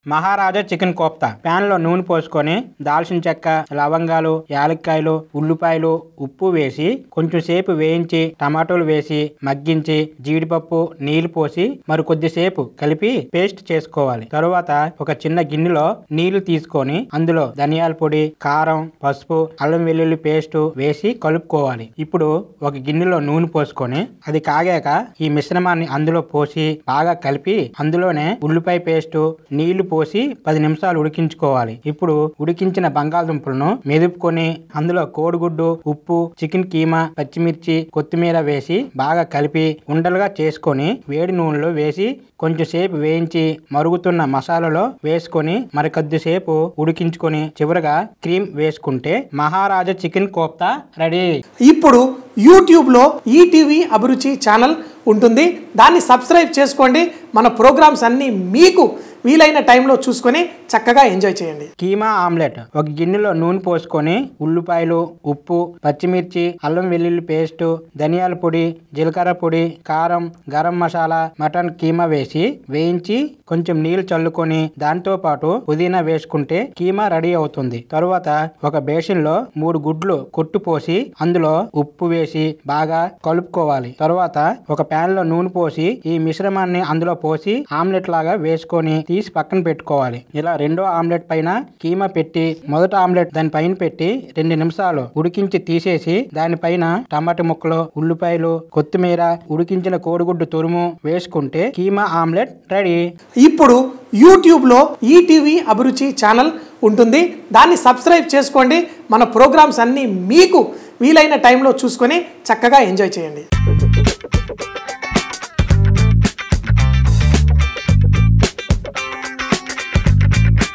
మహారాజా chicken కోప్తా pan లో నూనె పోసుకొని దాల్చిన చెక్క లవంగాలు యాలక్కాయలు ఉల్లిపాయలు ఉప్పు వేసి కొంచెం సేపు వేయించి టమాటోలు వేసి మగ్గించి జీడిపప్పు నీళ్లు పోసి మరి కొద్దిసేపు కలిపి పేస్ట్ చేసుకోవాలి తరువాత ఒక చిన్న గిన్నెలో నీళ్లు తీసుకొని అందులో ధనియాల పొడి కారం పసుపు అల్లం వెల్లుల్లి పేస్ట్ వేసి కలుపుకోవాలి ఇప్పుడు ఒక గిన్నెలో నూనె పోసుకొని అది కాగాక ఈ మిశ్రమాన్ని అందులో పోసి బాగా కలిపి అందులోనే ఉల్లిపాయ పేస్ట్ నీళ్లు పోసి పది నిమిషాలు ఉడికించుకోవాలి ఇప్పుడు ఉడికించిన బంగాళదుంపలను మెదుపుకొని అందులో కోడిగుడ్డు ఉప్పు చికెన్ కీమా పచ్చిమిర్చి కొత్తిమీర వేసి బాగా కలిపి ఉండలుగా చేసుకొని వేడి నూనెలో వేసి కొంచెం సేపు వేయించి మరుగుతున్న మసాలాలో వేసుకొని మరి కొద్దిసేపు ఉడికించుకొని చివరగా క్రీమ్ వేసుకుంటే మహారాజా చికెన్ కోప్తా రెడీ ఇప్పుడు యూట్యూబ్లో ఈటీవీ అభిరుచి ఛానల్ ఉంటుంది దాన్ని సబ్స్క్రైబ్ చేసుకోండి మన ప్రోగ్రామ్స్ అన్నీ మీకు వీలైన టైంలో చూసుకొని చక్కగా ఎంజాయ్ చేయండి కీమా ఆమ్లెట్ ఒక గిన్నెలో నూనె పోసుకొని ఉల్లిపాయలు ఉప్పు పచ్చిమిర్చి అల్లం వెల్లుల్లి పేస్ట్ ధనియాల పొడి జీలకర్ర పొడి కారం గరం మసాలా మటన్ కీమా వేసి వేయించి కొంచెం నీళ్లు చల్లుకొని దాంతో పాటు పుదీనా వేసుకుంటే కీమా రెడీ అవుతుంది తరువాత ఒక బేసిన్ లో మూడు గుడ్లు కొట్టు పోసి అందులో ఉప్పు వేసి బాగా కలుపుకోవాలి తరువాత ఒక ప్యాన్ లో నూనె పోసి ఈ మిశ్రమాన్ని అందులో పోసి ఆమ్లెట్ లాగా వేసుకొని తీసి పక్కన పెట్టుకోవాలి ఇలా రెండో ఆమ్లెట్ పైన కీమా పెట్టి మొదట ఆమ్లెట్ దాని పైన పెట్టి రెండు నిమిషాలు ఉడికించి తీసేసి దానిపైన టమాటా ముక్కలు ఉల్లిపాయలు కొత్తిమీర ఉడికించిన కోడిగుడ్డు తురుము వేసుకుంటే కీమా ఆమ్లెట్ రెడీ ఇప్పుడు యూట్యూబ్లో ఈటీవీ అభిరుచి ఛానల్ ఉంటుంది దాన్ని సబ్స్క్రైబ్ చేసుకోండి మన ప్రోగ్రామ్స్ అన్నీ మీకు వీలైన టైంలో చూసుకొని చక్కగా ఎంజాయ్ చేయండి